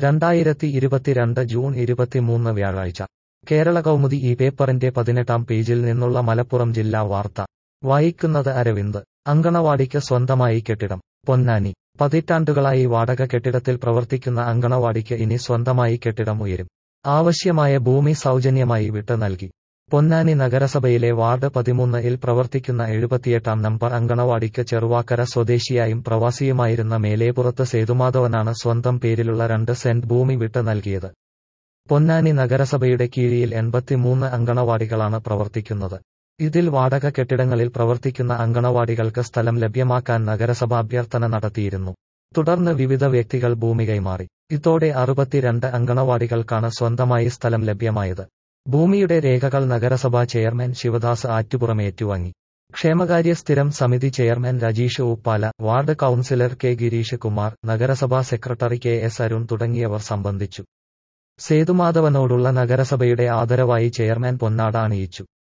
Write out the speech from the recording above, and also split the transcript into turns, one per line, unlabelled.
രണ്ടായിരത്തി ഇരുപത്തിരണ്ട് ജൂൺ ഇരുപത്തിമൂന്ന് വ്യാഴാഴ്ച കേരള കൗമുദി ഈ പേപ്പറിന്റെ പതിനെട്ടാം പേജിൽ നിന്നുള്ള മലപ്പുറം ജില്ലാ വാർത്ത വായിക്കുന്നത് അരവിന്ദ് അങ്കണവാടിക്ക് സ്വന്തമായി കെട്ടിടം പൊന്നാനി പതിറ്റാണ്ടുകളായി വാടക കെട്ടിടത്തിൽ പ്രവർത്തിക്കുന്ന അങ്കണവാടിക്ക് ഇനി സ്വന്തമായി കെട്ടിടം ഉയരും ആവശ്യമായ ഭൂമി സൗജന്യമായി വിട്ട് നൽകി പൊന്നാനി നഗരസഭയിലെ വാർഡ് പതിമൂന്ന് ഇൽ പ്രവർത്തിക്കുന്ന എഴുപത്തിയെട്ടാം നമ്പർ അങ്കണവാടിക്ക് ചെറുവാക്കര സ്വദേശിയായും പ്രവാസിയുമായിരുന്ന മേലേപ്പുറത്ത് സേതുമാധവനാണ് സ്വന്തം പേരിലുള്ള രണ്ട് സെന്റ് ഭൂമി വിട്ട് നൽകിയത് പൊന്നാനി നഗരസഭയുടെ കീഴിൽ എൺപത്തിമൂന്ന് അങ്കണവാടികളാണ് പ്രവർത്തിക്കുന്നത് ഇതിൽ വാടക കെട്ടിടങ്ങളിൽ പ്രവർത്തിക്കുന്ന അങ്കണവാടികൾക്ക് സ്ഥലം ലഭ്യമാക്കാൻ നഗരസഭ അഭ്യർത്ഥന നടത്തിയിരുന്നു തുടർന്ന് വിവിധ വ്യക്തികൾ ഭൂമി കൈമാറി ഇതോടെ അറുപത്തിരണ്ട് അങ്കണവാടികൾക്കാണ് സ്വന്തമായി സ്ഥലം ലഭ്യമായത് ഭൂമിയുടെ രേഖകൾ നഗരസഭാ ചെയർമാൻ ശിവദാസ് ആറ്റുപുറം ഏറ്റുവാങ്ങി ക്ഷേമകാര്യ സ്ഥിരം സമിതി chairman Rajeesh Uppala ward councillor K Gireesh Kumar നഗരസഭാ സെക്രട്ടറി കെ എസ് അരുൺ തുടങ്ങിയവർ സംബന്ധിച്ചു സേതുമാധവനോടുള്ള നഗരസഭയുടെ ആദരവായി ചെയർമാൻ പൊന്നാട അണിയിച്ചു